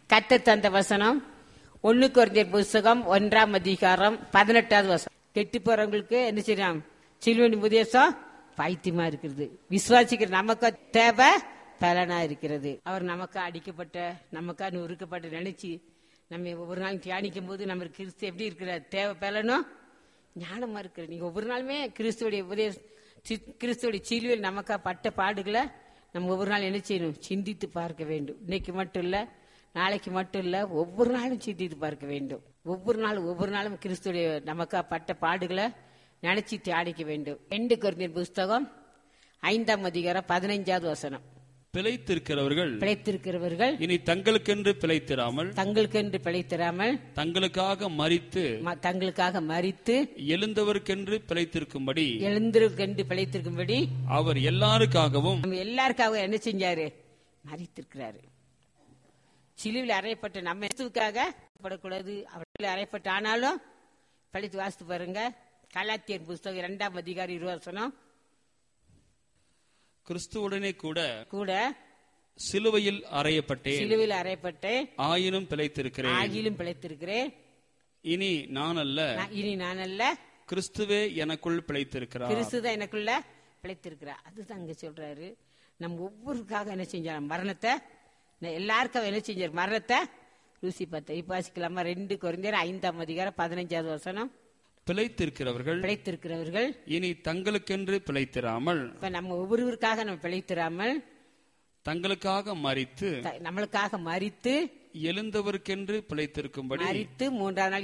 கத்த தந்த வசனம் ஒண்ணு குறைஞ்சர் புஸ்தகம் ஒன்றாம் அதிகாரம் பதினெட்டாவது வசனம் கெட்டு போறவங்களுக்கு என்ன செய்யலாம் சிலுவனி உபதேசம் பைத்தியமா இருக்கிறது விசுவாசிக்கிற நமக்கு தேவை பலனா இருக்கிறது அவர் நமக்கா அடிக்கப்பட்ட நமக்கா நொறுக்கப்பட்ட நினைச்சு நம்ம ஒவ்வொரு நாளும் தியானிக்கும் போது நம்ம கிறிஸ்து எப்படி இருக்கிறார் தேவை பலனும் ஞானமா இருக்கிற நீங்க ஒவ்வொரு நாளுமே கிறிஸ்துவோடைய உபதேச சி- கிறிஸ்துவோடைய சிலுவையில் நமக்கா பட்ட பாடுகளை நம்ம ஒவ்வொரு நாள் என்ன செய்யணும் சிந்தித்து பார்க்க வேண்டும் இன்னைக்கு மட்டும் இல்ல நாளைக்கு மட்டும் இல்ல ஒவ்வொரு நாளும் சிந்தித்து பார்க்க வேண்டும் ஒவ்வொரு நாளும் ஒவ்வொரு நாளும் கிறிஸ்துடைய நமக்கா பட்ட பாடுகளை நினைச்சு தியானிக்க வேண்டும் ரெண்டு குருந்தியர் புஸ்தகம் ஐந்தாம் அதிகாரம் பதினைஞ்சாவது வசனம் பிழைத்திருக்கிறவர்கள் பிழைத்திருக்கிறவர்கள் இனி தங்களுக்கென்று பிழைத்திராமல் தங்களுக்கென்று பிழைத்திராமல் தங்களுக்காக மறித்து ம- தங்களுக்காக மறித்து எழுந்தவர்க்கென்று பிழைத்திருக்கும்படி எழுந்திருக்கென்று பிழைத்திருக்கும்படி அவர் எல்லாருக்காகவும் நம்ம எல்லாருக்காக என்ன செஞ்சாரு மறித்திருக்கிறாரு சிலுவில் அறையப்பட்ட நம்ம இயேசுவுக்காக படக்கூடாது அவர்கள் அறையப்பட்ட ஆனாலும் படித்து வாசித்து பாருங்க கலாத்தியர் புஸ்தகம் இரண்டாம் அதிகாரி இருவசனம் கிறிஸ்துவுடனே கூட கூட சிலுவையில் அறையப்பட்டேன் சிலுவில் அறையப்பட்டு ஆயினும் பிழைத்திருக்கிறேன் ஆகிலும் பிழைத்திருக்கிறேன் இனி நான் அல்ல நான் இனி நான் அல்ல கிறிஸ்துவே எனக்குள் பிழைத்திருக்கிறார் கிறிஸ்து தான் எனக்குள்ள பிழைத்திருக்கிறார் அதுதான் அங்க சொல்றாரு நம்ம ஒவ்வொருக்காக என்ன செஞ்சார் மரணத்தை ந- எல்லாருக்கும் என்ன செஞ்சார் மரணத்தை ருசி பார்த்த இப்ப வாசிக்கலாமா ரெண்டு குறைஞ்சர் ஐந்தாம் அதிகாரம் பதினஞ்சாவது வசனம் பிழைத்திருக்கிறவர்கள் பிழைத்திருக்கிறவர்கள் இனி தங்களுக்கென்று பிழைத்திராமல் இப்ப நம்ம ஒவ்வொருவருக்காக நம்ம பிழைத்திராமல் தங்களுக்காக மறித்து த- நம்மளுக்காக மறித்து எழுந்தவர்க்கென்று பிழைத்திருக்கும்படி மறித்து மூன்றாம் நாள்